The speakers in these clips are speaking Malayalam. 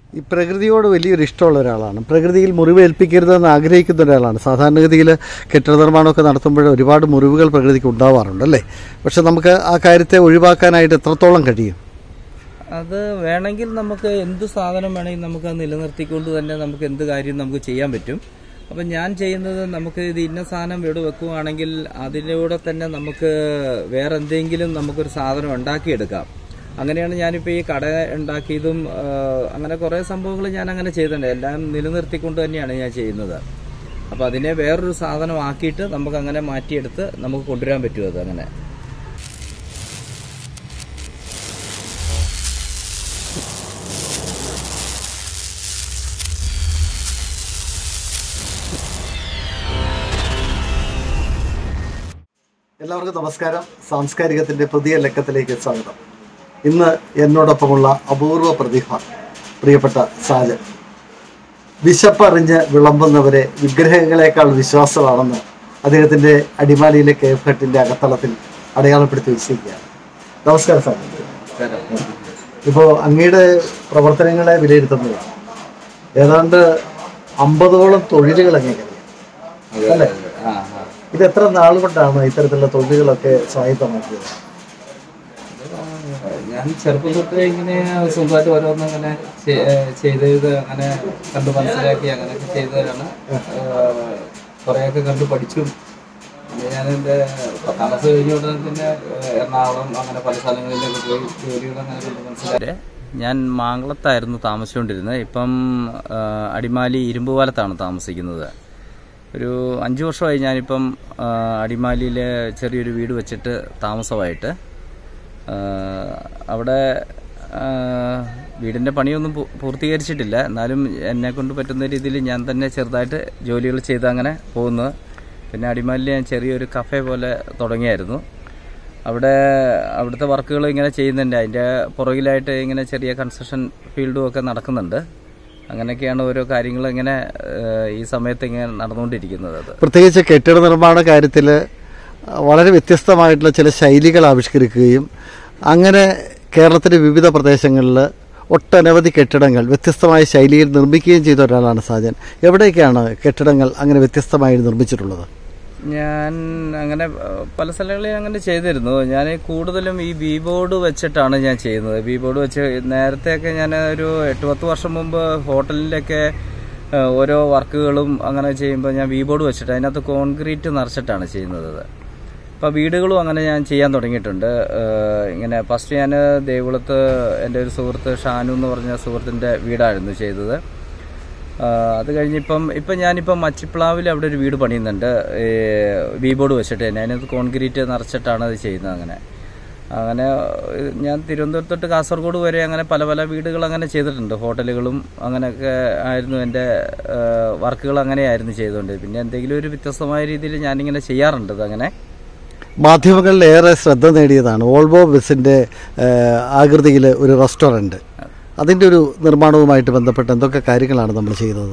ഈ പ്രകൃതിയോട് വലിയൊരു ഇഷ്ടമുള്ള ഒരാളാണ് പ്രകൃതിയിൽ മുറിവേൽപ്പിക്കരുതെന്ന് ആഗ്രഹിക്കുന്ന ഒരാളാണ് സാധാരണഗതിയിൽ കെട്ടിട നിർമ്മാണമൊക്കെ നടത്തുമ്പോൾ ഒരുപാട് മുറിവുകൾ പ്രകൃതിക്ക് ഉണ്ടാവാറുണ്ട് അല്ലേ പക്ഷെ നമുക്ക് ആ കാര്യത്തെ ഒഴിവാക്കാനായിട്ട് എത്രത്തോളം കഴിയും അത് വേണമെങ്കിൽ നമുക്ക് എന്ത് സാധനം വേണമെങ്കിൽ നമുക്ക് അത് നിലനിർത്തിക്കൊണ്ട് തന്നെ നമുക്ക് എന്ത് കാര്യം നമുക്ക് ചെയ്യാൻ പറ്റും അപ്പം ഞാൻ ചെയ്യുന്നത് നമുക്ക് ഇത് ഇന്ന സാധനം ഇവിടെ വെക്കുവാണെങ്കിൽ അതിലൂടെ തന്നെ നമുക്ക് വേറെ എന്തെങ്കിലും നമുക്കൊരു സാധനം ഉണ്ടാക്കിയെടുക്കാം അങ്ങനെയാണ് ഞാനിപ്പോൾ ഈ കട ഉണ്ടാക്കിയതും ആ, അങ്ങനെ കുറേ സംഭവങ്ങൾ ഞാൻ അങ്ങനെ ചെയ്തിട്ടുണ്ട് എല്ലാം നിലനിർത്തിക്കൊണ്ട് തന്നെയാണ് ഞാൻ ചെയ്യുന്നത് അപ്പോൾ അതിനെ വേറൊരു സാധനം ആക്കിയിട്ട് നമുക്ക് അങ്ങനെ മാറ്റിയെടുത്ത് നമുക്ക് കൊണ്ടുവരാൻ പറ്റും അത് അങ്ങനെ എല്ലാവർക്കും നമസ്കാരം സാംസ്കാരികത്തിന്റെ പുതിയ ലക്കത്തിലേക്ക് സ്വാഗതം ഇന്ന് എന്നോടൊപ്പമുള്ള അപൂർവ പ്രതിഭ പ്രിയപ്പെട്ട സാജൻ വിശപ്പറിഞ്ഞ് വിളമ്പുന്നവരെ വിഗ്രഹങ്ങളെക്കാൾ വിശ്വാസമാണെന്ന് അദ്ദേഹത്തിന്റെ അടിമാലിയിലെ കേഫ് ഹട്ടിന്റെ അകത്തളത്തിൽ അടയാളപ്പെടുത്തി വെച്ചിരിക്കുകയാണ് നമസ്കാരം സാർ ഇപ്പോൾ അങ്ങയുടെ പ്രവർത്തനങ്ങളെ വിലയിരുത്തുന്നത് ഏതാണ്ട് അമ്പതോളം തൊഴിലുകൾ അങ്ങനെയാണ് അല്ലേ ആ ആ ഇത് എത്ര നാൾ കൊണ്ടാണ് ഇത്തരത്തിലുള്ള തൊഴിലുകളൊക്കെ സ്വായത്തമാക്കിയത് ഞാൻ ചെറുപ്പം തൊട്ടേ ഇങ്ങനെ സ്വന്തമായിട്ട് ഓരോന്ന് അങ്ങനെ ചെ- ഏഹ് ചെയ്ത് ചെയ്ത് അങ്ങനെ കണ്ട് മനസ്സിലാക്കി അങ്ങനെയൊക്കെ ചെയ്തതാണ് കുറേയൊക്കെ കണ്ട് പഠിച്ചു പിന്നെ ഞാൻ എൻ്റെ പത്താം ക്ലാസ് കഴിഞ്ഞ ഉടനെ പിന്നെ ഏഹ് എറണാകുളം അങ്ങനെ പല സ്ഥലങ്ങളിലൊക്കെ പോയി ജോലികൾ അങ്ങനെ കണ്ട് മനസ്സിലാക്കി ഞാൻ മാങ്കളത്തായിരുന്നു താമസിച്ചുകൊണ്ടിരുന്നത് ഇപ്പം ഏഹ് അടിമാലി ഇരുമ്പുപാലത്താണ് താമസിക്കുന്നത് ഒരു അഞ്ച് വർഷമായി ഞാനിപ്പം ആ, അടിമാലിയിലെ ചെറിയൊരു വീട് വെച്ചിട്ട് താമസമായിട്ട് ആ, അവിടെ ആ, വീടിൻ്റെ പണിയൊന്നും പൂ- പൂർത്തീകരിച്ചിട്ടില്ല എന്നാലും എന്നെ കൊണ്ട് പറ്റുന്ന രീതിയിൽ ഞാൻ തന്നെ ചെറുതായിട്ട് ജോലികൾ ചെയ്ത് അങ്ങനെ പോകുന്നു പിന്നെ അടിമാലിയിൽ ഞാൻ ചെറിയൊരു കഫേ പോലെ തുടങ്ങിയായിരുന്നു അവിടെ അവിടുത്തെ വർക്കുകൾ ഇങ്ങനെ ചെയ്യുന്നുണ്ട് അതിൻ്റെ പുറകിലായിട്ട് ഇങ്ങനെ ചെറിയ കൺസ്ട്രക്ഷൻ ഫീൽഡും ഒക്കെ നടക്കുന്നുണ്ട് അങ്ങനെയൊക്കെയാണ് ഓരോ കാര്യങ്ങൾ ഇങ്ങനെ ഏഹ്, ഈ സമയത്ത് ഇങ്ങനെ നടന്നുകൊണ്ടിരിക്കുന്നത് അത് പ്രത്യേകിച്ച് കെട്ടിട നിർമ്മാണ കാര്യത്തിൽ വളരെ വ്യത്യസ്തമായിട്ടുള്ള ചില ശൈലികൾ ആവിഷ്കരിക്കുകയും അങ്ങനെ കേരളത്തിലെ വിവിധ പ്രദേശങ്ങളിൽ ഒട്ടനവധി കെട്ടിടങ്ങൾ വ്യത്യസ്തമായ ശൈലിയിൽ നിർമ്മിക്കുകയും ചെയ്ത ഒരാളാണ് സാജൻ എവിടെയൊക്കെയാണ് കെട്ടിടങ്ങൾ അങ്ങനെ വ്യത്യസ്തമായി നിർമ്മിച്ചിട്ടുള്ളത് ഞാൻ അങ്ങനെ ഏഹ്, പല സ്ഥലങ്ങളിൽ അങ്ങനെ ചെയ്തിരുന്നു ഞാൻ കൂടുതലും ഈ വി ബോർഡ് വെച്ചിട്ടാണ് ഞാൻ ചെയ്യുന്നത് വി ബോർഡ് വെച്ച് നേരത്തെയൊക്കെ ഞാൻ ഒരു എട്ട് പത്ത് വർഷം മുമ്പ് ഹോട്ടലിലൊക്കെ ഏഹ്, ഓരോ വർക്കുകളും അങ്ങനെ ചെയ്യുമ്പോൾ ഞാൻ വി ബോർഡ് വെച്ചിട്ട് അതിനകത്ത് കോൺക്രീറ്റ് നിറച്ചിട്ടാണ് ചെയ്യുന്നത് അപ്പോൾ വീടുകളും അങ്ങനെ ഞാൻ ചെയ്യാൻ തുടങ്ങിയിട്ടുണ്ട് ഏഹ്, ഇങ്ങനെ ഫസ്റ്റ് ഞാൻ ദേവുളത്ത് എൻ്റെ ഒരു സുഹൃത്ത് ഷാനു എന്ന് പറഞ്ഞ സുഹൃത്തിൻ്റെ വീടായിരുന്നു ചെയ്തത് ആഹ് അത് കഴിഞ്ഞിപ്പം ഇപ്പം ഞാനിപ്പം മച്ചിപ്ലാവിൽ അവിടെ ഒരു വീട് പണിയുന്നുണ്ട് വി ബോർഡ് വെച്ചിട്ട് തന്നെ അതിനകത്ത് കോൺക്രീറ്റ് നിറച്ചിട്ടാണ് അത് ചെയ്യുന്നത് അങ്ങനെ അങ്ങനെ ഏഹ് ഞാൻ തിരുവനന്തപുരത്ത് തൊട്ട് കാസർഗോഡ് വരെ അങ്ങനെ പല പല വീടുകൾ അങ്ങനെ ചെയ്തിട്ടുണ്ട് ഹോട്ടലുകളും അങ്ങനെയൊക്കെ ആയിരുന്നു എൻ്റെ ഏഹ് വർക്കുകൾ അങ്ങനെയായിരുന്നു ചെയ്തുകൊണ്ട് പിന്നെ എന്തെങ്കിലും ഒരു വ്യത്യസ്തമായ രീതിയിൽ ഞാനിങ്ങനെ ചെയ്യാറുണ്ട് ഇത് അങ്ങനെ മാധ്യമങ്ങളിൽ ഏറെ ശ്രദ്ധ നേടിയതാണ് ഓൾവോ ബസിന്റെ ആകൃതിയിൽ ഒരു റെസ്റ്റോറൻറ്റ് അതിൻ്റെ ഒരു നിർമ്മാണവുമായിട്ട് ബന്ധപ്പെട്ട് എന്തൊക്കെ കാര്യങ്ങളാണ് നമ്മൾ ചെയ്തത്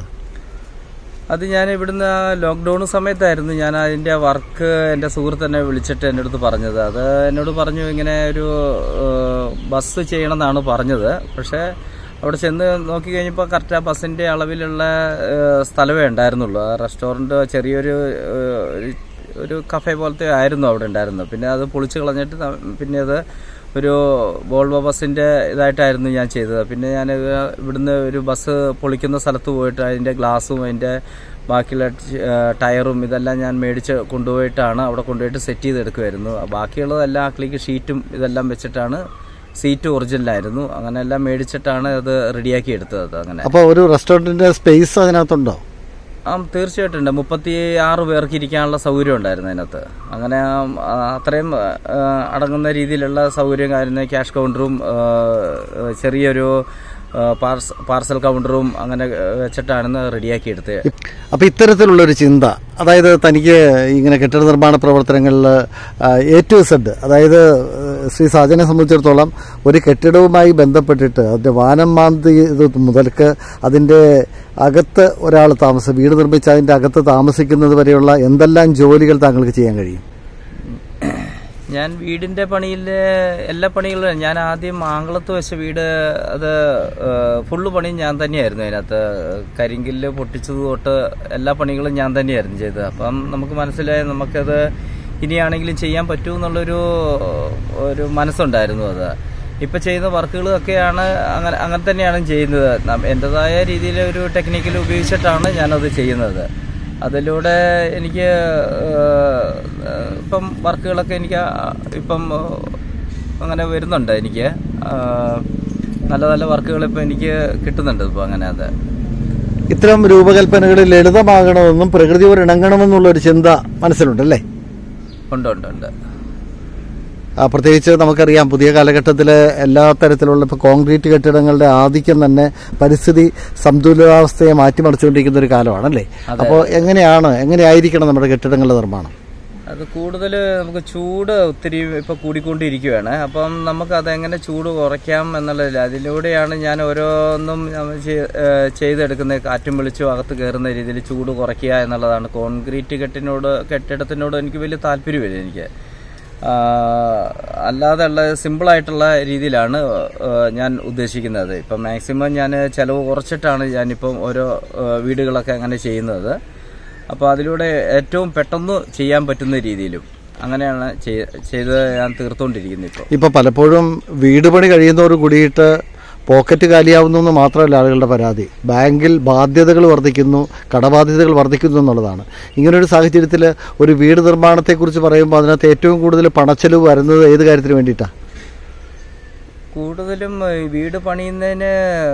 അത് ഞാൻ ഇവിടുന്ന് ലോക്ക്ഡൗൺ സമയത്തായിരുന്നു ഞാൻ അതിന്റെ വർക്ക് എൻ്റെ സുഹൃത്ത് എന്നെ വിളിച്ചിട്ട് എൻ്റെ അടുത്ത് പറഞ്ഞത് അത് എന്നോട് പറഞ്ഞു ഇങ്ങനെ ഒരു ഏഹ്, ബസ് ചെയ്യണമെന്നാണ് പറഞ്ഞത് പക്ഷേ അവിടെ ചെന്ന് നോക്കി കഴിഞ്ഞപ്പോൾ കറക്റ്റ് ആ ബസ്സിന്റെ അളവിലുള്ള ഏഹ്, സ്ഥലമേ ഉണ്ടായിരുന്നുള്ളൂ ആ റെസ്റ്റോറൻറ്റ് ചെറിയൊരു ഏഹ്, ഒരു- ഒരു കഫേ പോലത്തെ ആയിരുന്നു അവിടെ ഉണ്ടായിരുന്നത് പിന്നെ അത് പൊളിച്ച് കളഞ്ഞിട്ട് ത- പിന്നെ അത് ഒരു വോൾവോ ബസ്സിന്റെ ഇതായിട്ടായിരുന്നു ഞാൻ ചെയ്തത് പിന്നെ ഞാൻ ഇവിടുന്ന് ഒരു ബസ് പൊളിക്കുന്ന സ്ഥലത്ത് പോയിട്ട് അതിന്റെ ഗ്ലാസും അതിന്റെ ബാക്കിയുള്ള ഏഹ്, ടയറും ഇതെല്ലാം ഞാൻ മേടിച്ച് കൊണ്ടുപോയിട്ടാണ് അവിടെ കൊണ്ടുപോയിട്ട് സെറ്റ് ചെയ്തെടുക്കുമായിരുന്നു ബാക്കിയുള്ളതെല്ലാം അക്ലിക്ക് ഷീറ്റും ഇതെല്ലാം വെച്ചിട്ടാണ് സീറ്റ് ഒറിജിനലായിരുന്നു അങ്ങനെ എല്ലാം മേടിച്ചിട്ടാണ് അത് റെഡിയാക്കി എടുത്തത് അങ്ങനെ അപ്പോൾ ഒരു റെസ്റ്റോറൻറ്റിൻ്റെ സ്പേസ് അതിനകത്തുണ്ടോ ആ തീർച്ചയായിട്ടും ഉണ്ട് മുപ്പത്തി ആറ് പേർക്ക് ഇരിക്കാനുള്ള സൗകര്യം ഉണ്ടായിരുന്നു അതിനകത്ത് അങ്ങനെ ആ, അത്രയും ആ, അടങ്ങുന്ന രീതിയിലുള്ള സൗകര്യമായിരുന്നു ക്യാഷ് കൗണ്ടറും ആ, ചെറിയൊരു ആ, പാർസ്- പാർസൽ കൗണ്ടറും അങ്ങനെ വെച്ചിട്ടാണ് റെഡിയാക്കി എടുത്തത് അപ്പോൾ ഇത്തരത്തിലുള്ളൊരു ചിന്ത അതായത് തനിക്ക് ഇങ്ങനെ കെട്ടിട നിർമ്മാണ പ്രവർത്തനങ്ങളിൽ എ ടു സെഡ് അതായത് ഏഹ്, ശ്രീ സാജനെ സംബന്ധിച്ചിടത്തോളം ഒരു കെട്ടിടവുമായി ബന്ധപ്പെട്ടിട്ട് അതിൻ്റെ വാനം മാന്തി ഇത് മുതൽക്ക് അതിൻ്റെ അകത്ത് ഒരാൾ താമസം വീട് നിർമ്മിച്ച് അതിൻ്റെ അകത്ത് താമസിക്കുന്നത് വരെയുള്ള എന്തെല്ലാം ജോലികൾ താങ്കൾക്ക് ചെയ്യാൻ കഴിയും ഞാൻ വീടിന്റെ പണിയിൽ എല്ലാ പണികളും ഞാൻ ആദ്യം ആംഗളത്ത് വെച്ച വീട് അത് ഫുള്ള് പണി ഞാൻ തന്നെയായിരുന്നു അതിനകത്ത് കരിങ്കല്ല് പൊട്ടിച്ചത് തൊട്ട് എല്ലാ പണികളും ഞാൻ തന്നെയായിരുന്നു ചെയ്തത് അപ്പം നമുക്ക് മനസ്സിലായി നമുക്കത് ഇനിയാണെങ്കിലും ചെയ്യാൻ പറ്റൂ എന്നുള്ളൊരു ഒരു മനസ്സുണ്ടായിരുന്നു അത് ഇപ്പൊ ചെയ്യുന്ന വർക്കുകളൊക്കെയാണ് അങ്ങനെ അങ്ങനെ തന്നെയാണ് ചെയ്യുന്നത് നം- എൻ്റെതായ രീതിയിൽ ഒരു ടെക്നിക്കൽ ഉപയോഗിച്ചിട്ടാണ് ഞാനത് ചെയ്യുന്നത് അതിലൂടെ എനിക്ക് ഏഹ്, ഏഹ്, ഇപ്പം വർക്കുകളൊക്കെ എനിക്ക് ആ- ഇപ്പം ഏഹ്, അങ്ങനെ വരുന്നുണ്ട് എനിക്ക് ആഹ്, നല്ല നല്ല വർക്കുകൾ ഇപ്പം എനിക്ക് കിട്ടുന്നുണ്ട് ഇപ്പം അങ്ങനെ അത് ഇത്തരം രൂപകൽപ്പനകൾ ലളിതമാകണമെന്നും പ്രകൃതിയോട് ഇണങ്ങണമെന്നുള്ള ഒരു ചിന്ത മനസ്സിലുണ്ടല്ലേ ഉണ്ട് ഉണ്ട് ഉണ്ട് ആ, പ്രത്യേകിച്ച് നമുക്കറിയാം പുതിയ കാലഘട്ടത്തിൽ എല്ലാ തരത്തിലുള്ള ഇപ്പോൾ കോൺക്രീറ്റ് കെട്ടിടങ്ങളുടെ ആധിക്യം തന്നെ പരിസ്ഥിതി സന്തുലിതാവസ്ഥയെ മാറ്റിമറിച്ചുകൊണ്ടിരിക്കുന്ന ഒരു കാലമാണല്ലേ അപ്പോൾ എങ്ങനെയാണ് എങ്ങനെയായിരിക്കണം നമ്മുടെ കെട്ടിടങ്ങളുടെ നിർമ്മാണം അത് കൂടുതൽ നമുക്ക് ചൂട് ഒത്തിരി ഇപ്പൊ കൂടിക്കൊണ്ടിരിക്കുകയാണ് അപ്പം നമുക്ക് അതെങ്ങനെ ചൂട് കുറയ്ക്കാം എന്നുള്ളതിൽ അതിലൂടെയാണ് ഞാൻ ഓരോന്നും നമ്മൾ ചെയ്- ഏഹ് ചെയ്തെടുക്കുന്നത് കാറ്റും വെളിച്ചവും അകത്ത് കയറുന്ന രീതിയിൽ ചൂട് കുറയ്ക്കുക എന്നുള്ളതാണ് കോൺക്രീറ്റ് കെട്ടിനോട് കെട്ടിടത്തിനോട് എനിക്ക് വലിയ താല്പര്യമില്ല എനിക്ക് ആഹ് അല്ലാതെ ഉള്ള സിമ്പിളായിട്ടുള്ള രീതിയിലാണ് ഏഹ് ഞാൻ ഉദ്ദേശിക്കുന്നത് ഇപ്പം മാക്സിമം ഞാൻ ചിലവ് കുറച്ചിട്ടാണ് ഞാനിപ്പം ഓരോ ഏഹ് വീടുകളൊക്കെ അങ്ങനെ ചെയ്യുന്നത് അപ്പോൾ അതിലൂടെ ഏറ്റവും പെട്ടെന്ന് ചെയ്യാൻ പറ്റുന്ന രീതിയിലും അങ്ങനെയാണ് ചെയ്- ചെയ്ത് ഞാൻ തീർത്തുകൊണ്ടിരിക്കുന്നത് ഇപ്പോൾ ഇപ്പോൾ പലപ്പോഴും വീട് പണി കഴിയുന്നതോട് കൂടിയിട്ട് പോക്കറ്റ് കാലിയാവുന്നു എന്ന് മാത്രമല്ല ആളുകളുടെ പരാതി ബാങ്കിൽ ബാധ്യതകൾ വർദ്ധിക്കുന്നു കടബാധ്യതകൾ വർദ്ധിക്കുന്നു എന്നുള്ളതാണ് ഇങ്ങനൊരു സാഹചര്യത്തിൽ ഒരു വീട് നിർമ്മാണത്തെക്കുറിച്ച് പറയുമ്പോൾ അതിനകത്ത് ഏറ്റവും കൂടുതൽ പണച്ചെലവ് വരുന്നത് ഏത് കാര്യത്തിന് വേണ്ടിയിട്ടാണ് കൂടുതലും ഈ വീട് പണിയുന്നതിന്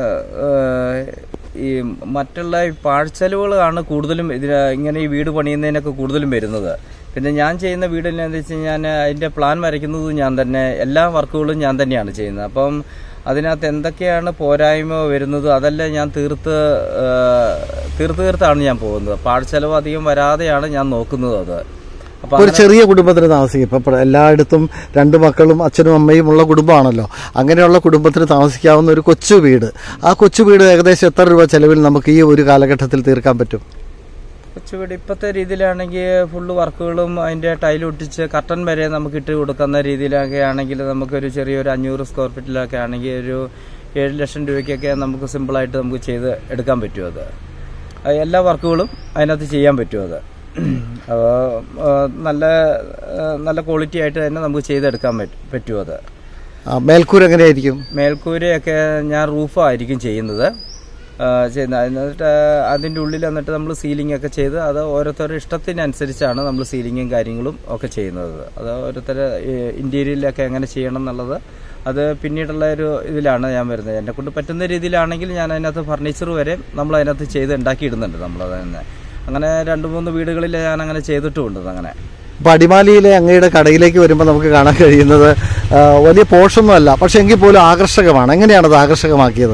ഏഹ്, ഈ മറ്റുള്ള ഈ പാഴ്ചെലവുകളാണ് കൂടുതലും ഇതിന് ഇങ്ങനെ ഈ വീട് പണിയുന്നതിനൊക്കെ കൂടുതലും വരുന്നത് പിന്നെ ഞാൻ ചെയ്യുന്ന വീട് എന്താണെന്ന് വെച്ച് കഴിഞ്ഞാൽ അതിന്റെ പ്ലാൻ വരയ്ക്കുന്നത് ഞാൻ തന്നെ എല്ലാ വർക്കുകളും ഞാൻ തന്നെയാണ് ചെയ്യുന്നത് അപ്പം അതിനകത്ത് എന്തൊക്കെയാണ് പോരായ്മ വരുന്നത് അതെല്ലാം ഞാൻ തീർത്ത് ഏഹ്, തീർത്ത് തീർത്താണ് ഞാൻ പോകുന്നത് പാഴ്ചെലവ് അധികം വരാതെയാണ് ഞാൻ നോക്കുന്നത് അത് അപ്പൊ ഒരു ചെറിയ കുടുംബത്തിന് താമസിക്കും ഇപ്പൊ പ്ര- എല്ലായിടത്തും രണ്ട് മക്കളും അച്ഛനും അമ്മയും ഉള്ള കുടുംബമാണല്ലോ അങ്ങനെയുള്ള കുടുംബത്തിന് താമസിക്കാവുന്ന ഒരു കൊച്ചു വീട് ആ കൊച്ചു വീട് ഏകദേശം എത്ര രൂപ ചെലവിൽ നമുക്ക് ഈ ഒരു കാലഘട്ടത്തിൽ തീർക്കാൻ പറ്റും കൊച്ചുവീട് ഇപ്പോഴത്തെ രീതിയിലാണെങ്കിൽ ഫുള്ള് വർക്കുകളും അതിന്റെ ടൈൽ ഒട്ടിച്ച് കർട്ടൻ വരെ നമുക്ക് ഇട്ട് കൊടുക്കുന്ന രീതിയിലൊക്കെ ആണെങ്കിൽ നമുക്കൊരു ചെറിയൊരു അഞ്ഞൂറ് സ്ക്വയർ ഫീറ്റിലൊക്കെ ആണെങ്കിൽ ഒരു ഏഴ് ലക്ഷം രൂപയ്ക്കൊക്കെ നമുക്ക് സിമ്പിളായിട്ട് നമുക്ക് ചെയ്ത് എടുക്കാൻ പറ്റും അത് അത് എല്ലാ വർക്കുകളും അതിനകത്ത് ചെയ്യാൻ പറ്റും അത് അപ്പോൾ നല്ല ആ, നല്ല ക്വാളിറ്റി ആയിട്ട് തന്നെ നമുക്ക് ചെയ്തെടുക്കാൻ പറ്റും പറ്റും അത് ആ, മേൽക്കൂര എങ്ങനെയായിരിക്കും മേൽക്കൂരയൊക്കെ ഞാൻ റൂഫായിരിക്കും ചെയ്യുന്നത് ആ, ചെയ്യുന്നത് എന്നിട്ട് അതിൻ്റെ ഉള്ളിൽ എന്നിട്ട് നമ്മൾ സീലിംഗ് ഒക്കെ ചെയ്ത് അത് ഓരോരുത്തരുടെ ഇഷ്ടത്തിനനുസരിച്ചാണ് നമ്മൾ സീലിങ്ങും കാര്യങ്ങളും ഒക്കെ ചെയ്യുന്നത് അത് ഓരോരുത്തരുടെ ഇന്റീരിയറിലൊക്കെ എങ്ങനെ ചെയ്യണം എന്നുള്ളത് അത് പിന്നീടുള്ള ഒരു ഇതിലാണ് ഞാൻ വരുന്നത് എന്നെ കൊണ്ട് പറ്റുന്ന രീതിയിലാണെങ്കിൽ ഞാൻ അതിനകത്ത് ഫർണിച്ചർ വരെ നമ്മൾ അതിനകത്ത് ചെയ്ത് ഉണ്ടാക്കിയിടുന്നുണ്ട് നമ്മളത് തന്നെ അങ്ങനെ രണ്ട് മൂന്ന് വീടുകളിൽ ഞാൻ അങ്ങനെ ചെയ്തിട്ടുമുണ്ട് അങ്ങനെ ഇപ്പൊ അടിമാലിയിലെ അങ്ങയുടെ കടയിലേക്ക് വരുമ്പോൾ നമുക്ക് കാണാൻ കഴിയുന്നത് ആ, വലിയ പോഷൊന്നുമല്ല പക്ഷെ എങ്കിൽ പോലും ആകർഷകമാണ് എങ്ങനെയാണത് ആകർഷകമാക്കിയത്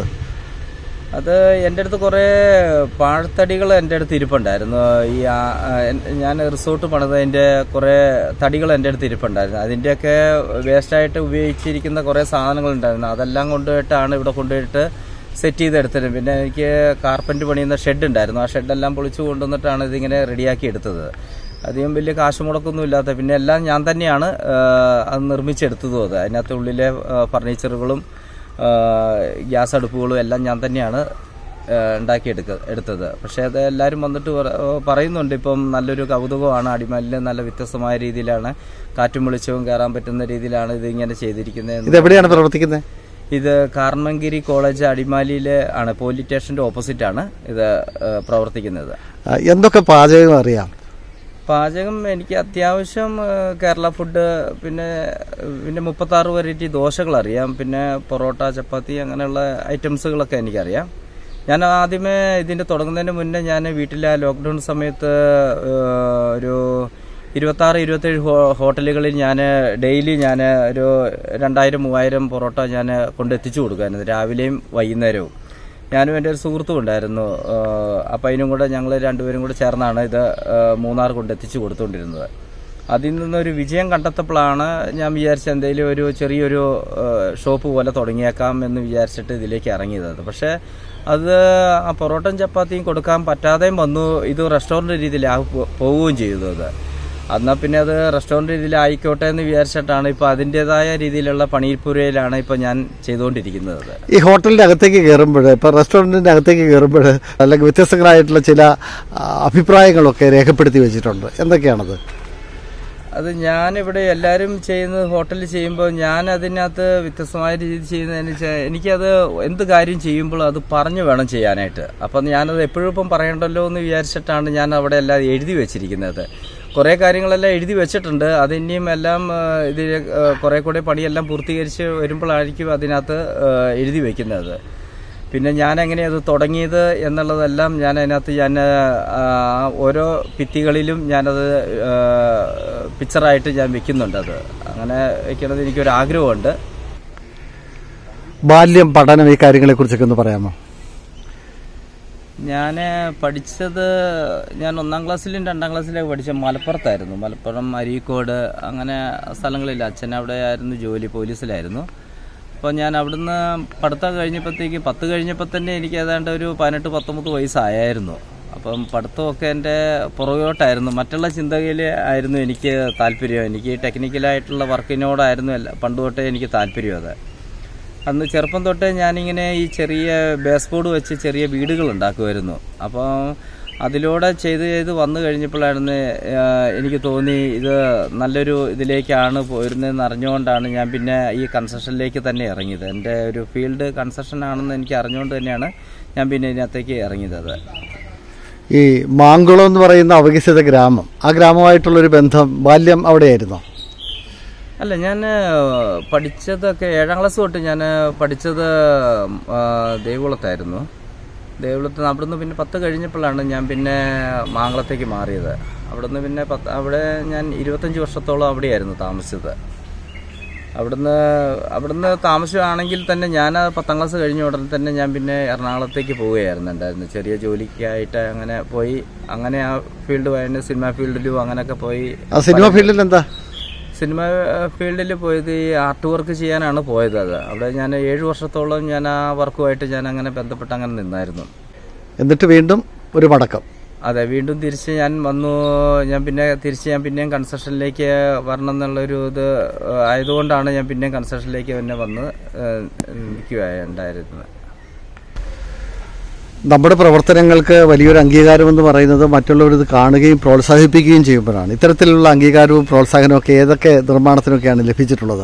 അത് എൻ്റെ അടുത്ത് കുറേ പാഴ്ത്തടികൾ എൻ്റെ അടുത്ത് ഇരിപ്പുണ്ടായിരുന്നു ഈ ആ- ആ, എൻ- ഞാൻ റിസോർട്ട് പണിതതിൻ്റെ കുറേ തടികൾ എൻ്റെ അടുത്ത് ഇരിപ്പുണ്ടായിരുന്നു അതിൻ്റെയൊക്കെ വേസ്റ്റായിട്ട് ഉപയോഗിച്ചിരിക്കുന്ന കുറേ സാധനങ്ങളുണ്ടായിരുന്നു അതെല്ലാം കൊണ്ടുപോയിട്ടാണ് ഇവിടെ കൊണ്ടുപോയിട്ട് സെറ്റ് ചെയ്തെടുത്തത് പിന്നെ എനിക്ക് കാർപ്പൻ്റ് പണിയുന്ന ഷെഡ് ഉണ്ടായിരുന്നു ആ ഷെഡെല്ലാം പൊളിച്ചു കൊണ്ടുവന്നിട്ടാണ് ഇതിങ്ങനെ റെഡിയാക്കി എടുത്തത് അധികം വലിയ കാശ് മുടക്കൊന്നും ഇല്ലാത്ത പിന്നെ എല്ലാം ഞാൻ തന്നെയാണ് ആ, അത് നിർമ്മിച്ചെടുത്തതും അത് അതിനകത്ത് ഉള്ളിലെ ഫർണിച്ചറുകളും ഗ്യാസ് അടുപ്പുകളും എല്ലാം ഞാൻ തന്നെയാണ് ഉണ്ടാക്കിയെടുക്ക എടുത്തത് പക്ഷേ അത് എല്ലാവരും വന്നിട്ട് പറ- പറയുന്നുണ്ട് ഇപ്പം നല്ലൊരു കൗതുകമാണ് അടിമലിൽ നല്ല വ്യത്യസ്തമായ രീതിയിലാണ് കാറ്റും വെളിച്ചവും കയറാൻ പറ്റുന്ന രീതിയിലാണ് ഇത് ഇങ്ങനെ ചെയ്തിരിക്കുന്നത് ഇത് എവിടെയാണ് പ്രവർത്തിക്കുന്നത് ഇത് കാർമങ്കിരി കോളേജ് അടിമാലിയിലെ ആണ് പോലീസ് സ്റ്റേഷന്റെ ഓപ്പോസിറ്റ് ആണ് ഇത് ആ, പ്രവർത്തിക്കുന്നത് ആ, എന്തൊക്കെ പാചകം അറിയാം പാചകം എനിക്ക് അത്യാവശ്യം ആ, കേരള ഫുഡ് പിന്നെ പിന്നെ മുപ്പത്താറ് വെറൈറ്റി ദോശകൾ അറിയാം പിന്നെ പൊറോട്ട ചപ്പാത്തി അങ്ങനെയുള്ള ഐറ്റംസുകളൊക്കെ എനിക്കറിയാം ഞാൻ ആദ്യമേ ഇതിൻ്റെ തുടങ്ങുന്നതിന് മുന്നേ ഞാൻ വീട്ടിലെ ലോക്ക്ഡൗൺ സമയത്ത് ആ, ഒരു ഇരുപത്താറ് ഇരുപത്തേഴ് ഹോ- ഹോട്ടലുകളിൽ ഞാൻ ഡെയിലി ഞാൻ ഒരു രണ്ടായിരം മൂവായിരം പൊറോട്ട ഞാൻ കൊണ്ടെത്തിച്ചു കൊടുക്കുമായിരുന്നു രാവിലെയും വൈകുന്നേരവും ഞാനും എൻ്റെ ഒരു സുഹൃത്തും ഉണ്ടായിരുന്നു ആഹ് അപ്പം അതിനും കൂടെ ഞങ്ങൾ രണ്ടുപേരും കൂടെ ചേർന്നാണ് ഇത് ആഹ് മൂന്നാർ കൊണ്ടെത്തിച്ചു കൊടുത്തുകൊണ്ടിരുന്നത് അതിൽ നിന്നൊരു വിജയം കണ്ടെത്തപ്പോഴാണ് ഞാൻ വിചാരിച്ച എന്തെങ്കിലും ഒരു ചെറിയൊരു ആഹ് ഷോപ്പ് പോലെ തുടങ്ങിയേക്കാം എന്ന് വിചാരിച്ചിട്ട് ഇതിലേക്ക് ഇറങ്ങിയത് പക്ഷേ അത് ആ പൊറോട്ടയും ചപ്പാത്തിയും കൊടുക്കാൻ പറ്റാതെയും വന്നു ഇത് റെസ്റ്റോറൻറ്റ് രീതിയിലാ പോവുകയും ചെയ്തു അത് എന്നാൽ പിന്നെ അത് റെസ്റ്റോറൻറ്റ് രീതിയിലായിക്കോട്ടെ എന്ന് വിചാരിച്ചിട്ടാണ് ഇപ്പോൾ അതിൻ്റെതായ രീതിയിലുള്ള പണിപ്പുരയിലാണ് ഇപ്പോൾ ഞാൻ ചെയ്തുകൊണ്ടിരിക്കുന്നത് അത്. ഈ ഹോട്ടലിന്റെ അകത്തേക്ക് കയറുമ്പോൾ ഇപ്പൊ റെസ്റ്റോറന്റിന്റെ അകത്തേക്ക് കയറുമ്പോൾ അല്ലെങ്കിൽ വ്യത്യസ്തങ്ങളായിട്ടുള്ള ചില ആ, അഭിപ്രായങ്ങളൊക്കെ രേഖപ്പെടുത്തി വെച്ചിട്ടുണ്ട് എന്തൊക്കെയാണത് അത് ഞാനിവിടെ എല്ലാവരും ചെയ്യുന്നത് ഹോട്ടലിൽ ചെയ്യുമ്പോൾ ഞാൻ അതിനകത്ത് വ്യത്യസ്തമായ രീതിയിൽ ചെയ്യുന്നതെന്ന് വെച്ചാൽ എനിക്കത് എന്ത് കാര്യം ചെയ്യുമ്പോഴും അത് പറഞ്ഞു വേണം ചെയ്യാനായിട്ട് അപ്പം ഞാനത് എപ്പോഴും ഇപ്പം പറയണ്ടല്ലോ എന്ന് വിചാരിച്ചിട്ടാണ് ഞാൻ അവിടെ എല്ലാം എഴുതി വെച്ചിരിക്കുന്നത് കുറേ കാര്യങ്ങളെല്ലാം എഴുതി വെച്ചിട്ടുണ്ട് അത് ഇനിയും എല്ലാം ആ, ഇതിൽ ആ, കുറേ കൂടെ പണിയെല്ലാം പൂർത്തീകരിച്ച് വരുമ്പോഴായിരിക്കും അതിനകത്ത് ആ, എഴുതി വെക്കുന്നത് പിന്നെ ഞാൻ എങ്ങനെയത് തുടങ്ങിയത് എന്നുള്ളതെല്ലാം ഞാൻ അതിനകത്ത് ഞാൻ ആ, ഓരോ ഭിത്തികളിലും ഞാനത് ആ, പിക്ചറായിട്ട് ഞാൻ വെക്കുന്നുണ്ട് അത് അങ്ങനെ വെക്കണത് എനിക്കൊരു ആഗ്രഹമുണ്ട് ബാല്യം പഠനം ഈ കാര്യങ്ങളെ കുറിച്ചൊക്കെ ഒന്ന് പറയാമോ ഞാൻ പഠിച്ചത് ഞാൻ ഒന്നാം ക്ലാസ്സിലും രണ്ടാം ക്ലാസ്സിലൊക്കെ പഠിച്ച മലപ്പുറത്തായിരുന്നു മലപ്പുറം അരീക്കോട് അങ്ങനെ സ്ഥലങ്ങളില്ല അച്ഛൻ അവിടെ ആയിരുന്നു ജോലി പോലീസിലായിരുന്നു അപ്പോൾ ഞാൻ അവിടുന്ന് പഠിത്തം കഴിഞ്ഞപ്പോഴത്തേക്ക് പത്ത് കഴിഞ്ഞപ്പോൾ തന്നെ എനിക്ക് ഏതാണ്ട് ഒരു പതിനെട്ട് പത്തൊമ്പത് വയസ്സായിരുന്നു അപ്പം പഠിത്തമൊക്കെ എൻ്റെ പുറകോട്ടായിരുന്നു മറ്റുള്ള ചിന്തയിൽ ആയിരുന്നു എനിക്ക് താല്പര്യം എനിക്ക് ടെക്നിക്കലായിട്ടുള്ള വർക്കിനോടായിരുന്നു എല്ലാ പണ്ട് തൊട്ടേ എനിക്ക് താല്പര്യം അത് അന്ന് ചെറുപ്പം തൊട്ടേ ഞാനിങ്ങനെ ഈ ചെറിയ ബേസ് ബോർഡ് വെച്ച് ചെറിയ വീടുകൾ ഉണ്ടാക്കുമായിരുന്നു അപ്പോൾ അതിലൂടെ ചെയ്ത് ചെയ്ത് വന്നു കഴിഞ്ഞപ്പോഴായിരുന്നു ആ, എനിക്ക് തോന്നി ഇത് നല്ലൊരു ഇതിലേക്കാണ് പോയിരുന്നതെന്ന് അറിഞ്ഞുകൊണ്ടാണ് ഞാൻ പിന്നെ ഈ കൺസ്ട്രക്ഷനിലേക്ക് തന്നെ ഇറങ്ങിയത് എൻ്റെ ഒരു ഫീൽഡ് കൺസ്ട്രക്ഷൻ ആണെന്ന് എനിക്ക് അറിഞ്ഞുകൊണ്ട് തന്നെയാണ് ഞാൻ പിന്നെ ഇതിനകത്തേക്ക് ഇറങ്ങിയത് അത് ഈ മാങ്കുളം എന്ന് പറയുന്ന അവികസിത ഗ്രാമം ആ ഗ്രാമമായിട്ടുള്ളൊരു ബന്ധം ബാല്യം അവിടെയായിരുന്നോ അല്ല ഞാൻ പഠിച്ചതൊക്കെ ഏഴാം ക്ലാസ് തൊട്ട് ഞാൻ പഠിച്ചത് ആ, ദേവികുളത്തായിരുന്നു ദേവികുളത്ത് നിന്ന് അവിടുന്ന് പിന്നെ പത്ത് കഴിഞ്ഞപ്പോഴാണ് ഞാൻ പിന്നെ മാങ്കളത്തേക്ക് മാറിയത് അവിടുന്ന് പിന്നെ പത്ത് അവിടെ ഞാൻ ഇരുപത്തഞ്ച് വർഷത്തോളം അവിടെയായിരുന്നു താമസിച്ചത് അവിടുന്ന് അവിടുന്ന് താമസമാണെങ്കിൽ തന്നെ ഞാൻ ആ പത്താം ക്ലാസ് കഴിഞ്ഞ ഉടനെ തന്നെ ഞാൻ പിന്നെ എറണാകുളത്തേക്ക് പോവുകയായിരുന്നു ഉണ്ടായിരുന്നു ചെറിയ ജോലിക്കായിട്ട് അങ്ങനെ പോയി അങ്ങനെ ആ ഫീൽഡ് കഴിഞ്ഞ് സിനിമ ഫീൽഡിലും അങ്ങനെയൊക്കെ പോയി ആ സിനിമ ഫീൽഡിൽ എന്താ സിനിമ ഫീൽഡിൽ പോയത് ഈ ആർട്ട് വർക്ക് ചെയ്യാനാണ് പോയത് അത് അവിടെ ഞാൻ ഏഴ് വർഷത്തോളം ഞാൻ ആ വർക്കുമായിട്ട് ഞാൻ അങ്ങനെ ബന്ധപ്പെട്ട് അങ്ങനെ നിന്നായിരുന്നു എന്നിട്ട് വീണ്ടും ഒരു മടക്കം അതെ വീണ്ടും തിരിച്ച് ഞാൻ വന്നു ഞാൻ പിന്നെ തിരിച്ച് ഞാൻ പിന്നെയും കൺസ്ട്രക്ഷനിലേക്ക് വരണം എന്നുള്ളൊരു ഇത് ഏഹ്, ആയതുകൊണ്ടാണ് ഞാൻ പിന്നെയും കൺസ്ട്രക്ഷനിലേക്ക് തന്നെ വന്ന് ഏഹ്, നിൽക്കുകയുണ്ടായിരുന്നത് നമ്മുടെ പ്രവർത്തനങ്ങൾക്ക് വലിയൊരു അംഗീകാരം എന്ന് പറയുന്നത് മറ്റുള്ളവർ ഇത് കാണുകയും പ്രോത്സാഹിപ്പിക്കുകയും ചെയ്യുമ്പോഴാണ് ഇത്തരത്തിലുള്ള അംഗീകാരവും പ്രോത്സാഹനവും ഒക്കെ ഏതൊക്കെ നിർമ്മാണത്തിനൊക്കെയാണ് ലഭിച്ചിട്ടുള്ളത്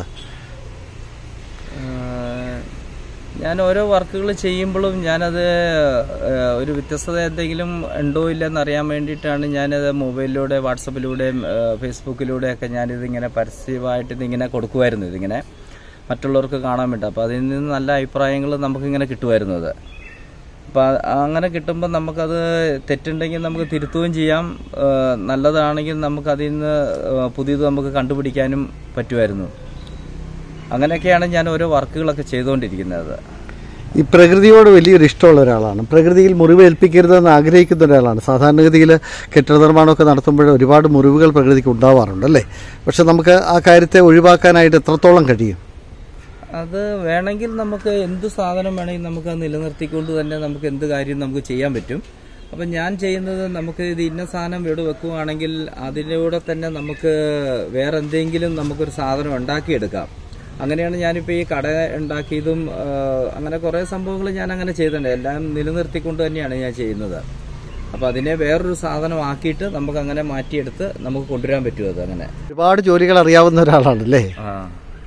ഏഹ് ഞാൻ ഓരോ വർക്കുകൾ ചെയ്യുമ്പോഴും ഞാനത് ഏഹ് ഒരു വ്യത്യസ്തത എന്തെങ്കിലും ഉണ്ടോ ഇല്ലെന്ന് അറിയാൻ വേണ്ടിയിട്ടാണ് ഞാനത് മൊബൈലിലൂടെ വാട്സപ്പിലൂടെയും ഏഹ് ഫേസ്ബുക്കിലൂടെയൊക്കെ ഞാനിത് ഇങ്ങനെ പരസ്യമായിട്ട് ഇതിങ്ങനെ കൊടുക്കുമായിരുന്നു ഇതിങ്ങനെ മറ്റുള്ളവർക്ക് കാണാൻ വേണ്ടി അപ്പോൾ അതിൽ നിന്ന് നല്ല അഭിപ്രായങ്ങൾ നമുക്കിങ്ങനെ കിട്ടുമായിരുന്നു അത് അപ്പോൾ അങ്ങനെ കിട്ടുമ്പോൾ നമുക്കത് തെറ്റുണ്ടെങ്കിൽ നമുക്ക് തിരുത്തുകയും ചെയ്യാം ഏഹ് നല്ലതാണെങ്കിൽ നമുക്ക് അതിൽ നിന്ന് ഏഹ് പുതിയത് നമുക്ക് കണ്ടുപിടിക്കാനും പറ്റുമായിരുന്നു അങ്ങനെയൊക്കെയാണ് ഞാൻ ഓരോ വർക്കുകളൊക്കെ ചെയ്തുകൊണ്ടിരിക്കുന്നത് ഈ പ്രകൃതിയോട് വലിയൊരു ഇഷ്ടമുള്ള ഒരാളാണ് പ്രകൃതിയിൽ മുറിവ് ഏൽപ്പിക്കരുതെന്ന് ആഗ്രഹിക്കുന്ന ഒരാളാണ് സാധാരണഗതിയിൽ കെട്ടിട നിർമ്മാണമൊക്കെ നടത്തുമ്പോൾ ഒരുപാട് മുറിവുകൾ പ്രകൃതിക്ക് ഉണ്ടാവാറുണ്ട് അല്ലേ പക്ഷെ നമുക്ക് ആ കാര്യത്തെ ഒഴിവാക്കാനായിട്ട് എത്രത്തോളം കഴിയും അത് വേണമെങ്കിൽ നമുക്ക് എന്ത് സാധനം വേണമെങ്കിൽ നമുക്ക് അത് നിലനിർത്തിക്കൊണ്ട് തന്നെ നമുക്ക് എന്ത് കാര്യം നമുക്ക് ചെയ്യാൻ പറ്റും അപ്പം ഞാൻ ചെയ്യുന്നത് നമുക്ക് ഇത് ഇന്ന സാധനം ഇവിടെ വെക്കുവാണെങ്കിൽ അതിലൂടെ തന്നെ നമുക്ക് വേറെ എന്തെങ്കിലും നമുക്കൊരു സാധനം ഉണ്ടാക്കിയെടുക്കാം അങ്ങനെയാണ് ഞാനിപ്പോൾ ഈ കട ഉണ്ടാക്കിയതും ആ, അങ്ങനെ കുറേ സംഭവങ്ങൾ ഞാൻ അങ്ങനെ ചെയ്തിട്ടുണ്ട് എല്ലാം നിലനിർത്തിക്കൊണ്ട് തന്നെയാണ് ഞാൻ ചെയ്യുന്നത് അപ്പോൾ അതിനെ വേറൊരു സാധനം ആക്കിയിട്ട് നമുക്ക് അങ്ങനെ മാറ്റിയെടുത്ത് നമുക്ക് കൊണ്ടുവരാൻ പറ്റും അത് അങ്ങനെ ഒരുപാട് ജോലികൾ അറിയാവുന്ന ഒരാളാണല്ലേ ആ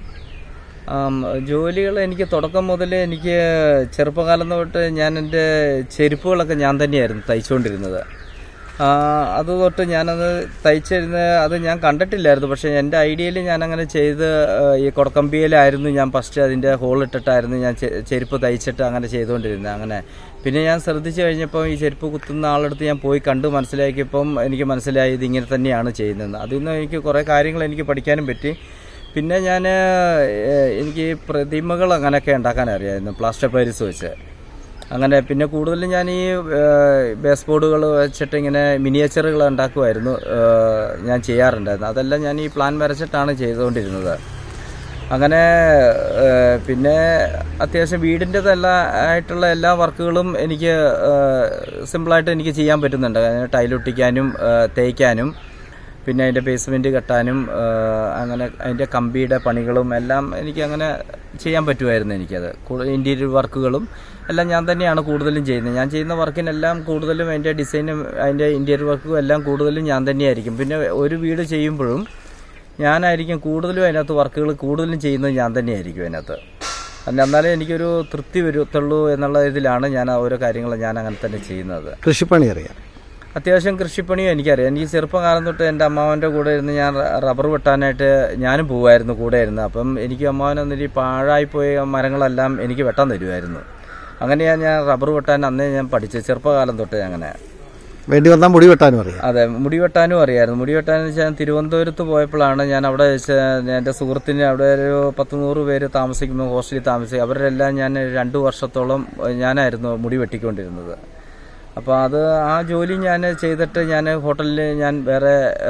ജോലികൾ എനിക്ക് തുടക്കം മുതൽ എനിക്ക് ചെറുപ്പകാലം തൊട്ട് ഞാൻ എൻ്റെ ചെരുപ്പുകളൊക്കെ ഞാൻ തന്നെയായിരുന്നു തയ്ച്ചുകൊണ്ടിരുന്നത് ആ, അത് തൊട്ട് ഞാനത് തയ്ച്ചിരുന്ന അത് ഞാൻ കണ്ടിട്ടില്ലായിരുന്നു പക്ഷേ എൻ്റെ ഐഡിയയിൽ ഞാൻ അങ്ങനെ ചെയ്ത് ആ, ഈ കൊടക്കമ്പിയിലായിരുന്നു ഞാൻ ഫസ്റ്റ് അതിൻ്റെ ഹോൾ ഇട്ടിട്ടായിരുന്നു ഞാൻ ചെ- ചെരുപ്പ് തയ്ച്ചിട്ട് അങ്ങനെ ചെയ്തുകൊണ്ടിരുന്നത് അങ്ങനെ പിന്നെ ഞാൻ ശ്രദ്ധിച്ചു കഴിഞ്ഞപ്പോൾ ഈ ചെരുപ്പ് കുത്തുന്ന ആളെടുത്ത് ഞാൻ പോയി കണ്ട് മനസ്സിലാക്കിയപ്പം എനിക്ക് മനസ്സിലായി ഇത് ഇങ്ങനെ തന്നെയാണ് ചെയ്യുന്നത് അതിൽ നിന്ന് എനിക്ക് കുറേ കാര്യങ്ങൾ എനിക്ക് പഠിക്കാനും പറ്റി പിന്നെ ഞാൻ എനിക്ക് പ്രതിമകൾ അങ്ങനെയൊക്കെ ഉണ്ടാക്കാൻ അറിയാമായിരുന്നു പ്ലാസ്റ്റർ പാരീസ് വെച്ച് അങ്ങനെ പിന്നെ കൂടുതലും ഞാൻ ഈ ബേസ് ബോർഡുകൾ വെച്ചിട്ട് ഇങ്ങനെ മിനിയേച്ചറുകൾ ഉണ്ടാക്കുമായിരുന്നു ഏഹ്, ഞാൻ ചെയ്യാറുണ്ടായിരുന്നു അതെല്ലാം ഞാൻ ഈ പ്ലാൻ വരച്ചിട്ടാണ് ചെയ്തുകൊണ്ടിരുന്നത് അങ്ങനെ ഏഹ്, പിന്നെ അത്യാവശ്യം വീടിൻ്റെതല്ല ആയിട്ടുള്ള എല്ലാ വർക്കുകളും എനിക്ക് ഏഹ്, സിമ്പിളായിട്ട് എനിക്ക് ചെയ്യാൻ പറ്റുന്നുണ്ട് ടൈലൊട്ടിക്കാനും ഏഹ്, തേയ്ക്കാനും പിന്നെ അതിൻ്റെ ബേസ്മെൻറ്റ് കെട്ടാനും ആ, അങ്ങനെ അതിൻ്റെ കമ്പിയുടെ പണികളും എല്ലാം എനിക്ക് അങ്ങനെ ചെയ്യാൻ പറ്റുമായിരുന്നു എനിക്കത് ഇൻറ്റീരിയർ വർക്കുകളും എല്ലാം ഞാൻ തന്നെയാണ് കൂടുതലും ചെയ്യുന്നത് ഞാൻ ചെയ്യുന്ന വർക്കിനെല്ലാം കൂടുതലും അതിൻ്റെ ഡിസൈനും അതിൻ്റെ ഇൻറ്റീരിയർ വർക്കും എല്ലാം കൂടുതലും ഞാൻ തന്നെയായിരിക്കും പിന്നെ ഒരു വീട് ചെയ്യുമ്പോഴും ഞാനായിരിക്കും കൂടുതലും അതിനകത്ത് വർക്കുകൾ കൂടുതലും ചെയ്യുന്നത് ഞാൻ തന്നെയായിരിക്കും അതിനകത്ത് അല്ല എന്നാലേ എനിക്കൊരു തൃപ്തി വരത്തുള്ളൂ എന്നുള്ള ഇതിലാണ് ഞാൻ ആ ഓരോ കാര്യങ്ങൾ ഞാൻ അങ്ങനെ തന്നെ ചെയ്യുന്നത് കൃഷിപ്പണി അറിയാം അത്യാവശ്യം കൃഷിപ്പണിയും എനിക്കറിയാം എനിക്ക് ചെറുപ്പകാലം തൊട്ട് എൻ്റെ അമ്മാവൻ്റെ കൂടെ ഇരുന്ന് ഞാൻ റ- റബ്ബർ വെട്ടാനായിട്ട് ഞാനും പോവായിരുന്നു കൂടെ ഇരുന്ന് അപ്പം എനിക്ക് അമ്മാവൻ എന്നിട്ട് പാഴായിപ്പോയ മരങ്ങളെല്ലാം എനിക്ക് വെട്ടാൻ തരുമായിരുന്നു അങ്ങനെയാണ് ഞാൻ റബ്ബർ വെട്ടാൻ അന്നേ ഞാൻ പഠിച്ചത് ചെറുപ്പകാലം തൊട്ട് അങ്ങനെ വേണ്ടി വന്നാൽ മുടി വെട്ടാനും അറിയാം അതെ മുടി വെട്ടാനും അറിയായിരുന്നു മുടി വെട്ടാന്ന് വെച്ചാൽ തിരുവനന്തപുരത്ത് പോയപ്പോഴാണ് ഞാൻ അവിടെ വെച്ച് എൻ്റെ സുഹൃത്തിന് അവിടെ ഒരു പത്ത് നൂറ് പേര് താമസിക്കുമ്പോൾ ഹോസ്റ്റലിൽ താമസിക്കും അവരെല്ലാം ഞാൻ രണ്ടു വർഷത്തോളം ഞാനായിരുന്നു മുടി വെട്ടിക്കൊണ്ടിരുന്നത് അപ്പോൾ അത് ആ ജോലി ഞാൻ ചെയ്തിട്ട് ഞാൻ ഹോട്ടലിൽ ഞാൻ വേറെ ആ,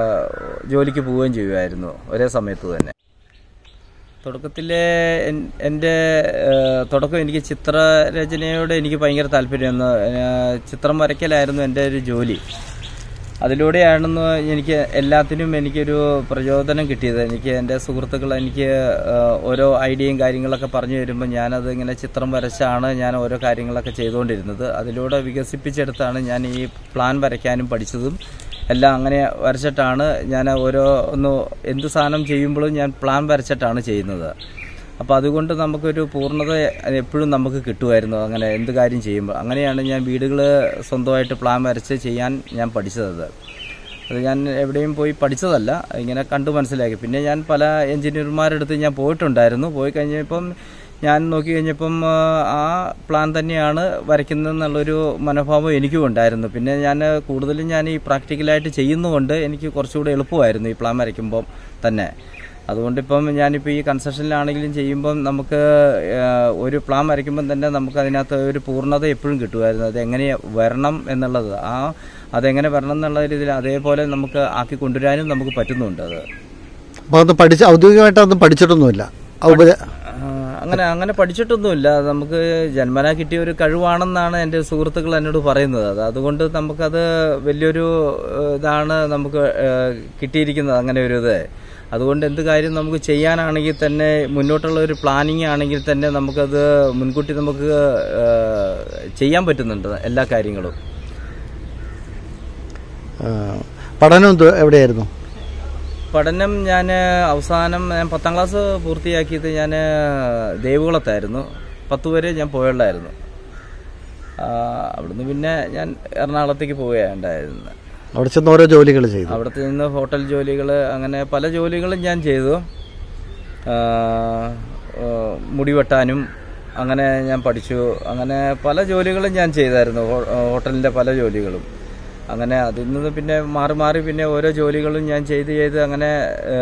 ജോലിക്ക് പോവുകയും ചെയ്യുമായിരുന്നു ഒരേ സമയത്ത് തന്നെ തുടക്കത്തിലെ എൻ- എൻ്റെ ഏഹ്, തുടക്കം എനിക്ക് ചിത്രരചനയോട് എനിക്ക് ഭയങ്കര താല്പര്യമായിരുന്നു ഏഹ്, ചിത്രം വരയ്ക്കലായിരുന്നു എൻ്റെ ഒരു ജോലി അതിലൂടെയാണെന്ന് എനിക്ക് എല്ലാത്തിനും എനിക്കൊരു പ്രചോദനം കിട്ടിയത് എനിക്ക് എൻ്റെ സുഹൃത്തുക്കൾ എനിക്ക് ഏഹ്, ഓരോ ഐഡിയയും കാര്യങ്ങളൊക്കെ പറഞ്ഞു തരുമ്പോൾ ഞാനത് ഇങ്ങനെ ചിത്രം വരച്ചാണ് ഞാൻ ഓരോ കാര്യങ്ങളൊക്കെ ചെയ്തുകൊണ്ടിരുന്നത് അതിലൂടെ വികസിപ്പിച്ചെടുത്താണ് ഞാൻ ഈ പ്ലാൻ വരയ്ക്കാനും പഠിച്ചതും എല്ലാം അങ്ങനെ വരച്ചിട്ടാണ് ഞാൻ ഓരോ ഒന്ന് എന്ത് സാധനം ചെയ്യുമ്പോഴും ഞാൻ പ്ലാൻ വരച്ചിട്ടാണ് ചെയ്യുന്നത് അപ്പോൾ അതുകൊണ്ട് നമുക്കൊരു പൂർണ്ണത എപ്പോഴും നമുക്ക് കിട്ടുമായിരുന്നു അങ്ങനെ എന്ത് കാര്യം ചെയ്യുമ്പോൾ അങ്ങനെയാണ് ഞാൻ വീടുകൾ സ്വന്തമായിട്ട് പ്ലാൻ വരച്ച് ചെയ്യാൻ ഞാൻ പഠിച്ചത് അത് ഞാൻ എവിടെയും പോയി പഠിച്ചതല്ല ഇങ്ങനെ കണ്ടു മനസ്സിലാക്കി പിന്നെ ഞാൻ പല എഞ്ചിനീയർമാരുടെ അടുത്ത് ഞാൻ പോയിട്ടുണ്ടായിരുന്നു പോയി കഴിഞ്ഞപ്പം ഞാൻ നോക്കി കഴിഞ്ഞപ്പം ആ, ആ പ്ലാൻ തന്നെയാണ് വരയ്ക്കുന്നതെന്നുള്ളൊരു മനോഭാവം എനിക്കും ഉണ്ടായിരുന്നു പിന്നെ ഞാൻ കൂടുതലും ഞാൻ ഈ പ്രാക്ടിക്കലായിട്ട് ചെയ്യുന്നതുകൊണ്ട് എനിക്ക് കുറച്ചുകൂടെ എളുപ്പമായിരുന്നു ഈ പ്ലാൻ വരയ്ക്കുമ്പം തന്നെ അതുകൊണ്ട് ഇപ്പം ഞാനിപ്പോൾ ഈ കൺസ്ട്രക്ഷനിലാണെങ്കിലും ചെയ്യുമ്പം നമുക്ക് ആ, ഒരു പ്ലാൻ വരയ്ക്കുമ്പം തന്നെ നമുക്ക് അതിനകത്ത് ഒരു പൂർണ്ണത എപ്പോഴും കിട്ടുമായിരുന്നു അത് എങ്ങനെ വരണം എന്നുള്ളത് ആ അതെങ്ങനെ വരണം എന്നുള്ള രീതിയിൽ അതേപോലെ നമുക്ക് ആക്കി കൊണ്ടുവരാനും നമുക്ക് പറ്റുന്നുണ്ട് അത് അപ്പോൾ അത് പഠിച്ച് ഔദ്യോഗികമായിട്ട് അതൊന്നും പഠിച്ചിട്ടൊന്നുമില്ല ഔപച ആ, അങ്ങനെ അങ്ങനെ പഠിച്ചിട്ടൊന്നുമില്ല അത് നമുക്ക് ജന്മന കിട്ടിയ ഒരു കഴിവാണെന്നാണ് എൻ്റെ സുഹൃത്തുക്കൾ എന്നോട് പറയുന്നത് അത് അതുകൊണ്ട് നമുക്കത് വലിയൊരു ഏഹ്, ഇതാണ് നമുക്ക് ഏഹ്, കിട്ടിയിരിക്കുന്നത് അങ്ങനെ ഒരു ഇത് അതുകൊണ്ട് എന്ത് കാര്യം നമുക്ക് ചെയ്യാനാണെങ്കിൽ തന്നെ മുന്നോട്ടുള്ള ഒരു പ്ലാനിങ് ആണെങ്കിൽ തന്നെ നമുക്കത് മുൻകൂട്ടി നമുക്ക് ഏഹ്, ചെയ്യാൻ പറ്റുന്നുണ്ട് എല്ലാ കാര്യങ്ങളും ആ, പഠനം എന്ത് എവിടെയായിരുന്നു പഠനം ഞാൻ അവസാനം ഞാൻ പത്താം ക്ലാസ് പൂർത്തിയാക്കിയത് ഞാൻ ദേവികുളത്തായിരുന്നു പത്ത് വരെ ഞാൻ പോയുള്ളായിരുന്നു ആ, അവിടുന്ന് പിന്നെ ഞാൻ എറണാകുളത്തേക്ക് പോവുകയുണ്ടായിരുന്നു അവിടെ ചെന്ന് ഓരോ ജോലികൾ ചെയ്തു അവിടുത്തെ നിന്ന് ഹോട്ടൽ ജോലികൾ അങ്ങനെ പല ജോലികളും ഞാൻ ചെയ്തു ആ, ആ, മുടി വെട്ടാനും അങ്ങനെ ഞാൻ പഠിച്ചു അങ്ങനെ പല ജോലികളും ഞാൻ ചെയ്തായിരുന്നു ഹോ- ഹോട്ടലിൻ്റെ പല ജോലികളും അങ്ങനെ അതിൽ നിന്ന് പിന്നെ മാറി മാറി പിന്നെ ഓരോ ജോലികളും ഞാൻ ചെയ്ത് ചെയ്ത് അങ്ങനെ ആ,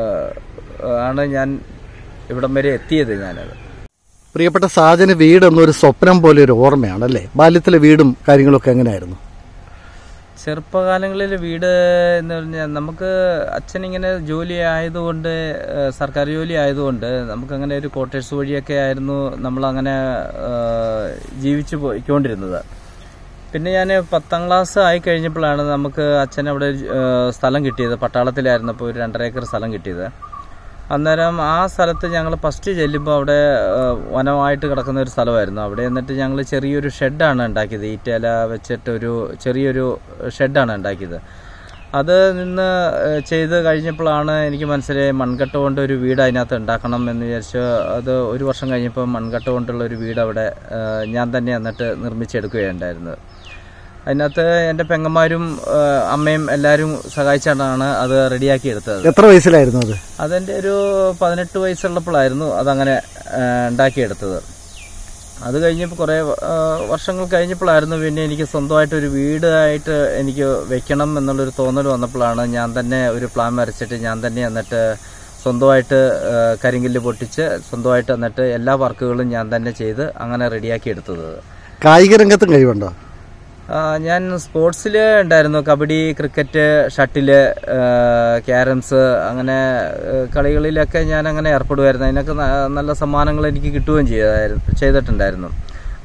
ആണ് ഞാൻ ഇവിടം വരെ എത്തിയത് ഞാനത് പ്രിയപ്പെട്ട സാജന് വീട് എന്നൊരു സ്വപ്നം പോലെ ഒരു ഓർമ്മയാണ് അല്ലേ ബാല്യത്തിലെ വീടും കാര്യങ്ങളൊക്കെ എങ്ങനെയായിരുന്നു ചെറുപ്പകാലങ്ങളിൽ വീട് എന്ന് പറഞ്ഞാൽ നമുക്ക് അച്ഛൻ ഇങ്ങനെ ജോലി ആയതുകൊണ്ട് ഏഹ്, സർക്കാർ ജോലി ആയതുകൊണ്ട് നമുക്കങ്ങനെ ഒരു ക്വാർട്ടേഴ്സ് വഴിയൊക്കെ ആയിരുന്നു നമ്മളങ്ങനെ ഏഹ്, ജീവിച്ചു പോയിക്കൊണ്ടിരുന്നത് പിന്നെ ഞാൻ പത്താം ക്ലാസ് ആയി കഴിഞ്ഞപ്പോഴാണ് നമുക്ക് അച്ഛൻ അവിടെ ഒരു, ഏഹ്, സ്ഥലം കിട്ടിയത് പട്ടാളത്തിലായിരുന്നപ്പോൾ ഒരു രണ്ടര ഏക്കർ സ്ഥലം കിട്ടിയത് അന്നേരം ആ സ്ഥലത്ത് ഞങ്ങൾ ഫസ്റ്റ് ചെല്ലുമ്പോൾ അവിടെ ഏഹ്, വനമായിട്ട് കിടക്കുന്ന ഒരു സ്ഥലമായിരുന്നു അവിടെ എന്നിട്ട് ഞങ്ങൾ ചെറിയൊരു ഷെഡാണ് ഉണ്ടാക്കിയത് ഈറ്റല വെച്ചിട്ട് ഒരു ചെറിയൊരു ഷെഡാണ് ഉണ്ടാക്കിയത് അത് നിന്ന് ഏഹ്, ചെയ്ത് കഴിഞ്ഞപ്പോഴാണ് എനിക്ക് മനസ്സിലായി മൺകട്ട കൊണ്ട് ഒരു വീട് അതിനകത്ത് ഉണ്ടാക്കണം എന്ന് വിചാരിച്ച് അത് ഒരു വർഷം കഴിഞ്ഞപ്പോൾ മൺകട്ട കൊണ്ടുള്ള ഒരു വീട് അവിടെ ഏഹ്, ഞാൻ തന്നെ എന്നിട്ട് നിർമ്മിച്ചെടുക്കുകയുണ്ടായിരുന്നത് അതിനകത്ത് എൻ്റെ പെങ്ങന്മാരും ഏഹ്, അമ്മയും എല്ലാവരും സഹായിച്ചാണ് അത് റെഡിയാക്കി എടുത്തത് എത്ര വയസ്സിലായിരുന്നു അത് അതെൻ്റെ ഒരു പതിനെട്ട് വയസ്സുള്ളപ്പോഴായിരുന്നു അതങ്ങനെ ആ, ഉണ്ടാക്കിയെടുത്തത് അത് കഴിഞ്ഞപ്പോൾ കുറേ ആ, വർഷങ്ങൾ കഴിഞ്ഞപ്പോഴായിരുന്നു പിന്നെ എനിക്ക് സ്വന്തമായിട്ടൊരു വീടായിട്ട് എനിക്ക് വെക്കണം എന്നുള്ളൊരു തോന്നൽ വന്നപ്പോഴാണ് ഞാൻ തന്നെ ഒരു പ്ലാൻ വരച്ചിട്ട് ഞാൻ തന്നെ എന്നിട്ട് സ്വന്തമായിട്ട് ആ, കരിങ്കല്ല് പൊട്ടിച്ച് സ്വന്തമായിട്ട് എന്നിട്ട് എല്ലാ വർക്കുകളും ഞാൻ തന്നെ ചെയ്ത് അങ്ങനെ റെഡിയാക്കി എടുത്തത് കായിക രംഗത്തും കഴിവുണ്ടോ ആ, ഞാൻ സ്പോർട്സിൽ ഉണ്ടായിരുന്നു കബഡി ക്രിക്കറ്റ് ഷട്ടില് ആ, ക്യാരംസ് അങ്ങനെ ആ, കളികളിലൊക്കെ ഞാൻ അങ്ങനെ ഏർപ്പെടുമായിരുന്നു അതിനൊക്കെ ന- നല്ല സമ്മാനങ്ങൾ എനിക്ക് കിട്ടുകയും ചെയ്തായിരുന്നു ചെയ്തിട്ടുണ്ടായിരുന്നു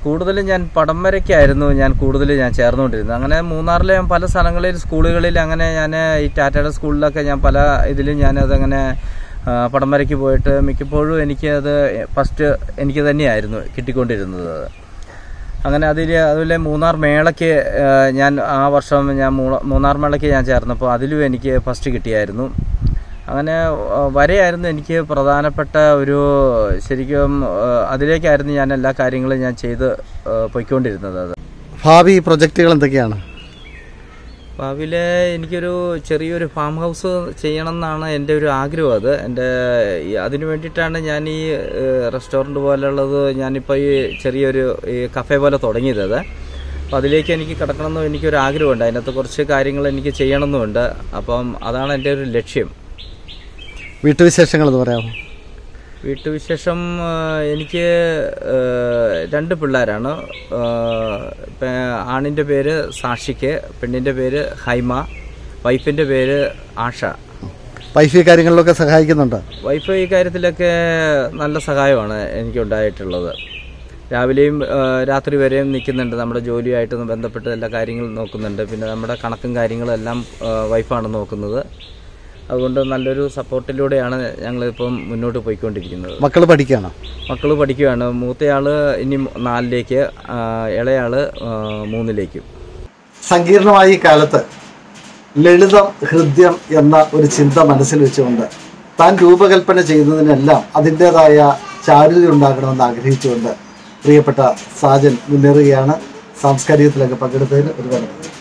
കൂടുതലും ഞാൻ പടം വരയ്ക്കായിരുന്നു ഞാൻ കൂടുതൽ ഞാൻ ചേർന്നുകൊണ്ടിരുന്നത് അങ്ങനെ മൂന്നാറിലെ ഞാൻ പല സ്ഥലങ്ങളിൽ സ്കൂളുകളിൽ അങ്ങനെ ഞാൻ ഈ ടാറ്റയുടെ സ്കൂളിലൊക്കെ ഞാൻ പല ഇതിലും ഞാനതങ്ങനെ ആ, പടം വരയ്ക്ക് പോയിട്ട് മിക്കപ്പോഴും എനിക്ക് അത് ഫസ്റ്റ് എനിക്ക് തന്നെയായിരുന്നു കിട്ടിക്കൊണ്ടിരുന്നത് അത് അങ്ങനെ അതിൽ അതുപോലെ മൂന്നാർ മേളയ്ക്ക് ആ, ഞാൻ ആ വർഷം ഞാൻ മൂള- മൂന്നാർ മേളയ്ക്ക് ഞാൻ ചേർന്നപ്പോൾ അതിലും എനിക്ക് ഫസ്റ്റ് കിട്ടിയായിരുന്നു അങ്ങനെ ആ, വരയായിരുന്നു എനിക്ക് പ്രധാനപ്പെട്ട ഒരു ശരിക്കും ആ, അതിലേക്കായിരുന്നു ഞാൻ എല്ലാ കാര്യങ്ങളും ഞാൻ ചെയ്ത് ആ, പൊയ്ക്കൊണ്ടിരുന്നത് അത് ഭാവി പ്രൊജക്റ്റുകൾ എന്തൊക്കെയാണ് ഭാവിയിൽ എനിക്കൊരു ചെറിയൊരു ഫാം ഹൗസ് ചെയ്യണം എന്നാണ് എൻ്റെ ഒരു ആഗ്രഹം അത് എൻ്റെ ഈ അതിന് വേണ്ടിയിട്ടാണ് ഞാൻ ഈ റെസ്റ്റോറൻറ്റ് പോലുള്ളത് ഞാനിപ്പോൾ ഈ ചെറിയൊരു ഈ കഫേ പോലെ തുടങ്ങിയത് അത് അപ്പോൾ അതിലേക്ക് എനിക്ക് കിടക്കണമെന്നും എനിക്കൊരു ആഗ്രഹമുണ്ട് അതിനകത്ത് കുറച്ച് കാര്യങ്ങൾ എനിക്ക് ചെയ്യണമെന്നുമുണ്ട് അപ്പം അതാണ് എൻ്റെ ഒരു ലക്ഷ്യം വീട്ടുവിശേഷങ്ങൾ എന്ന് പറയാമോ വീട്ടുവിശേഷം ആ, എനിക്ക് ആ, രണ്ട് പിള്ളേരാണ് ആ, പെ- ആണിൻ്റെ പേര് സാക്ഷിക്ക് പെണ്ണിൻ്റെ പേര് ഹൈമ വൈഫിൻ്റെ പേര് ആഷ വൈഫി കാര്യങ്ങളിലൊക്കെ സഹായിക്കുന്നുണ്ട് വൈഫ് ഈ കാര്യത്തിലൊക്കെ നല്ല സഹായമാണ് എനിക്കുണ്ടായിട്ടുള്ളത് രാവിലെയും ആ, രാത്രി വരെയും നിൽക്കുന്നുണ്ട് നമ്മുടെ ജോലിയായിട്ട് ബന്ധപ്പെട്ട് എല്ലാ കാര്യങ്ങളും നോക്കുന്നുണ്ട് പിന്നെ നമ്മുടെ കണക്കും കാര്യങ്ങളും എല്ലാം ആ, വൈഫാണ് നോക്കുന്നത് അതുകൊണ്ട് നല്ലൊരു സപ്പോർട്ടിലൂടെയാണ് ഞങ്ങളിപ്പം മുന്നോട്ട് പോയിക്കൊണ്ടിരിക്കുന്നത് മക്കൾ പഠിക്കുകയാണ് മക്കൾ പഠിക്കുകയാണ് മൂത്തയാള് ഇനി നാലിലേക്ക് ആ, ഇളയാള് ആ, മൂന്നിലേക്കും സങ്കീർണമായ ഈ കാലത്ത് ലളിതം ഹൃദ്യം എന്ന ഒരു ചിന്ത മനസ്സിൽ വെച്ചുകൊണ്ട് താൻ രൂപകൽപ്പന ചെയ്യുന്നതിനെല്ലാം അതിൻ്റെതായ ചാരുത ഉണ്ടാക്കണമെന്ന് ആഗ്രഹിച്ചുകൊണ്ട് പ്രിയപ്പെട്ട സാജൻ മുന്നേറുകയാണ് സാംസ്കാരികത്തിലൊക്കെ പങ്കെടുത്തതിന് ഒരുപാട് നന്ദി.